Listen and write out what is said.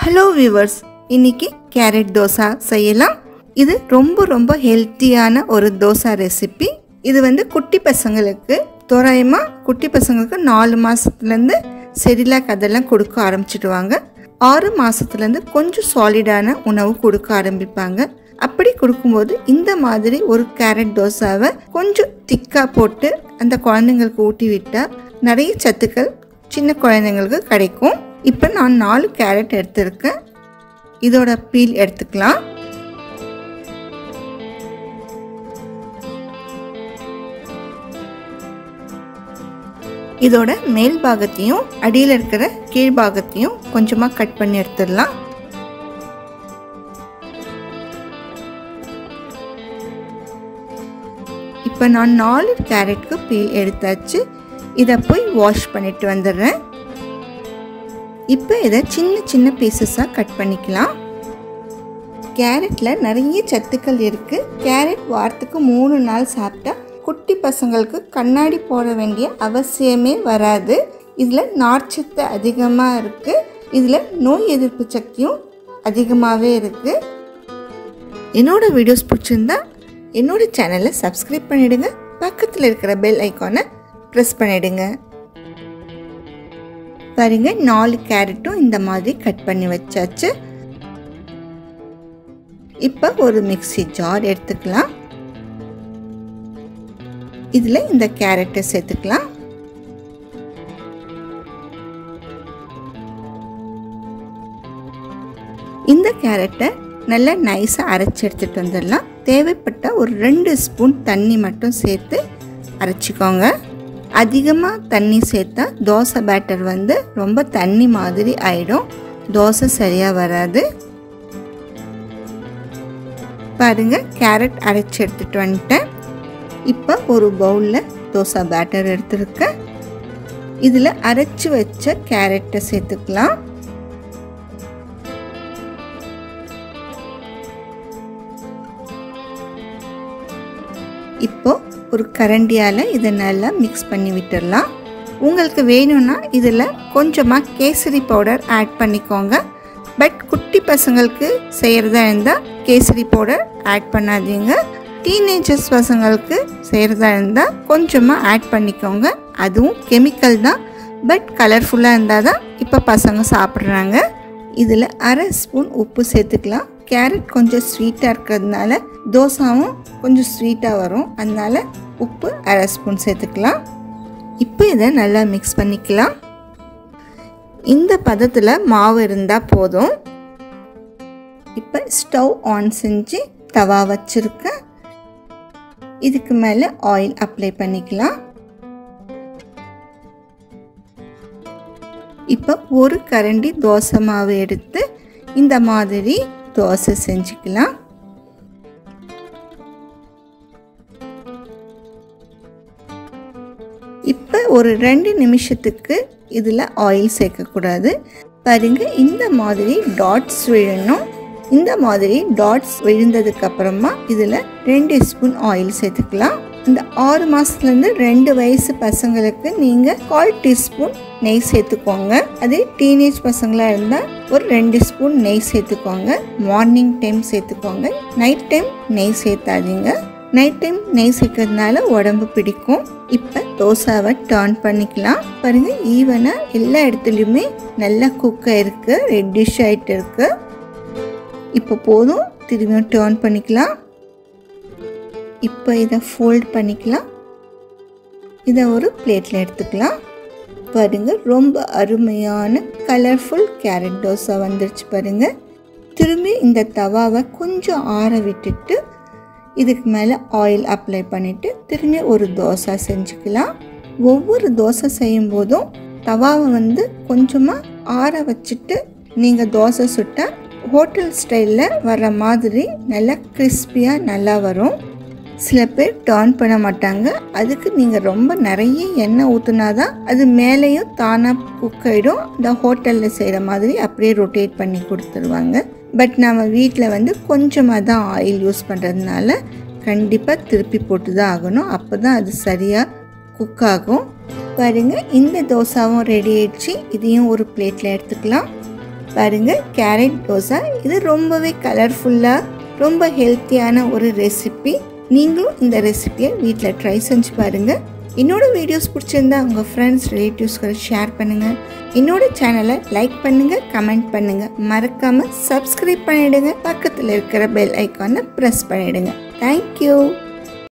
hello viewers இன்னைக்கு carrot dosa செய்யலாம் இது ரொம்ப ரொம்ப ஹெல்த்தியான ஒரு தோசை ரெசிபி இது வந்து குட்டி பசங்களுக்கு தோராயமாக குட்டி பசங்களுக்கு நாலு மாதத்துலேருந்து செரிலாக் அதெல்லாம் கொடுக்க ஆரம்பிச்சிடுவாங்க ஆறு மாதத்துலேருந்து கொஞ்சம் சாலிடான உணவு கொடுக்க ஆரம்பிப்பாங்க அப்படி கொடுக்கும்போது இந்த மாதிரி ஒரு கேரட் தோசாவை கொஞ்சம் திக்காக போட்டு அந்த குழந்தைங்களுக்கு ஊட்டி விட்டால் நிறைய சத்துக்கள் சின்ன குழந்தைங்களுக்கு கிடைக்கும் இப்போ நான் நாலு கேரட் எடுத்திருக்கேன் இதோட பீல் எடுத்துக்கலாம் இதோட மேல் பாகத்தையும் அடியில் இருக்கிற கீழ் பாகத்தையும் கொஞ்சமாக கட் பண்ணி எடுத்துடலாம் இப்போ நான் நாலு கேரட்க்கு பீல் எடுத்தாச்சு இதை போய் வாஷ் பண்ணிட்டு வந்துடுறேன் இப்போ இதை சின்ன சின்ன பீசஸாக கட் பண்ணிக்கலாம் கேரட்டில் நிறைய சத்துக்கள் இருக்குது கேரட் வாரத்துக்கு மூணு நாள் சாப்பிட்டா குட்டி பசங்களுக்கு கண்ணாடி போட வேண்டிய அவசியமே வராது இதில் நார்ச்சத்து அதிகமாக இருக்குது இதில் நோய் எதிர்ப்பு சக்தியும் அதிகமாகவே இருக்குது என்னோட வீடியோஸ் பிடிச்சிருந்தா என்னோட சேனலை சப்ஸ்கிரைப் பண்ணிடுங்க பக்கத்தில் இருக்கிற பெல் ஐக்கானை ப்ரெஸ் பண்ணிடுங்க பாருங்க நாலு கேரட்டும் இந்த மாதிரி கட் பண்ணி வச்சாச்சு இப்போ ஒரு மிக்சி ஜார் எடுத்துக்கலாம் இதில் இந்த கேரட்டை சேர்த்துக்கலாம் இந்த கேரட்டை நல்லா நைஸாக அரைச்சி எடுத்துகிட்டு வந்துடலாம் தேவைப்பட்ட ஒரு ரெண்டு ஸ்பூன் தண்ணி மட்டும் சேர்த்து அரைச்சிக்கோங்க அதிகமாக தண்ணி சேர்த்தா தோசை பேட்டர் வந்து ரொம்ப தண்ணி மாதிரி ஆயிடும் தோசை சரியாக வராது பாருங்க கேரட் அரைச்சி எடுத்துகிட்டு வந்துட்டேன் இப்போ ஒரு பவுலில் தோசை பேட்டர் எடுத்துருக்கேன் இதில் அரைச்சி வச்ச கேரட்டை சேர்த்துக்கலாம் இப்போ ஒரு கரண்டியால் இதை நல்லா மிக்ஸ் பண்ணி விட்டுடலாம் உங்களுக்கு வேணும்னா இதில் கொஞ்சமாக கேசரி பவுடர் ஆட் பண்ணிக்கோங்க பட் குட்டி பசங்களுக்கு செய்கிறதா இருந்தால் கேசரி பவுடர் ஆட் பண்ணாதீங்க டீனேஜர்ஸ் பசங்களுக்கு செய்கிறதா இருந்தால் கொஞ்சமாக ஆட் பண்ணிக்கோங்க அதுவும் கெமிக்கல் தான் பட் கலர்ஃபுல்லாக இருந்தால் தான் இப்போ பசங்க சாப்பிட்றாங்க இதில் அரை ஸ்பூன் உப்பு சேர்த்துக்கலாம் கேரட் கொஞ்சம் ஸ்வீட்டாக இருக்கிறதுனால தோசாவும் கொஞ்சம் ஸ்வீட்டாக வரும் அதனால உப்பு அரை ஸ்பூன் சேர்த்துக்கலாம் இப்போ இதை நல்லா மிக்ஸ் பண்ணிக்கலாம் இந்த பதத்தில் மாவு இருந்தால் போதும் இப்போ ஸ்டவ் ஆன் செஞ்சு தவா வச்சுருக்கேன் இதுக்கு மேலே ஆயில் அப்ளை பண்ணிக்கலாம் இப்போ ஒரு கரண்டி தோசை மாவு எடுத்து இந்த மாதிரி தோசை செஞ்சுக்கலாம் இப்போ ஒரு ரெண்டு நிமிஷத்துக்கு இதில் ஆயில் சேர்க்கக்கூடாது பாருங்க இந்த மாதிரி டாட்ஸ் விழணும் இந்த மாதிரி டாட்ஸ் விழுந்ததுக்கு அப்புறமா இதில் ரெண்டு ஸ்பூன் ஆயில் சேர்த்துக்கலாம் இந்த ஆறு மாதத்துலேருந்து ரெண்டு வயசு பசங்களுக்கு நீங்கள் கால் டீஸ்பூன் நெய் சேர்த்துக்கோங்க அதே டீனேஜ் பசங்களாக இருந்தால் ஒரு ரெண்டு ஸ்பூன் நெய் சேர்த்துக்கோங்க மார்னிங் டைம் சேர்த்துக்கோங்க நைட் டைம் நெய் சேர்த்தாதீங்க நைட் டைம் நெய் சேர்க்கறதுனால உடம்பு பிடிக்கும் இப்போ தோசாவை டர்ன் பண்ணிக்கலாம் பாருங்க ஈவனாக எல்லா இடத்துலையுமே நல்லா குக் ஆயிருக்கு ரெட்டிஷ் ஆகிட்டு இருக்கு இப்போ போதும் திரும்பியும் டர்ன் பண்ணிக்கலாம் இப்போ இதை ஃபோல்ட் பண்ணிக்கலாம் இதை ஒரு பிளேட்டில் எடுத்துக்கலாம் பாருங்க ரொம்ப அருமையான கலர்ஃபுல் கேரட் தோசை வந்துருச்சு பாருங்க திரும்பி இந்த தவாவை கொஞ்சம் ஆற விட்டுட்டு இதுக்கு மேலே ஆயில் அப்ளை பண்ணிவிட்டு திரும்பி ஒரு தோசை செஞ்சுக்கலாம் ஒவ்வொரு தோசை செய்யும் போதும் தவாவை வந்து கொஞ்சமாக ஆற வச்சுட்டு நீங்கள் தோசை சுட்டால் ஹோட்டல் ஸ்டைலில் வர மாதிரி நல்லா கிறிஸ்பியாக நல்லா வரும் சில பேர் டர்ன் பண்ண மாட்டாங்க அதுக்கு நீங்கள் ரொம்ப நிறைய எண்ணெய் ஊற்றுனா தான் அது மேலேயும் தானாக குக் ஆகிடும் இந்த ஹோட்டலில் செய்கிற மாதிரி அப்படியே ரொட்டேட் பண்ணி கொடுத்துருவாங்க பட் நம்ம வீட்டில் வந்து கொஞ்சமாக தான் ஆயில் யூஸ் பண்ணுறதுனால கண்டிப்பாக திருப்பி போட்டு தான் ஆகணும் அப்போ தான் அது சரியாக குக் ஆகும் பாருங்க இந்த தோசாவும் ரெடி ஆயிடுச்சு இதையும் ஒரு பிளேட்டில் எடுத்துக்கலாம் பாருங்க கேரட் தோசை இது ரொம்பவே கலர்ஃபுல்லாக ரொம்ப ஹெல்த்தியான ஒரு ரெசிபி நீங்களும் இந்த ரெசிபியை வீட்டில் ட்ரை செஞ்சு பாருங்கள் என்னோட வீடியோஸ் பிடிச்சிருந்தா உங்கள் ஃப்ரெண்ட்ஸ் ரிலேட்டிவ்ஸ்களை ஷேர் பண்ணுங்கள் என்னோட சேனலை லைக் பண்ணுங்கள் கமெண்ட் பண்ணுங்கள் மறக்காமல் சப்ஸ்கிரைப் பண்ணிவிடுங்க பக்கத்தில் இருக்கிற பெல் ஐக்கானை ப்ரெஸ் பண்ணிவிடுங்க தேங்க்யூ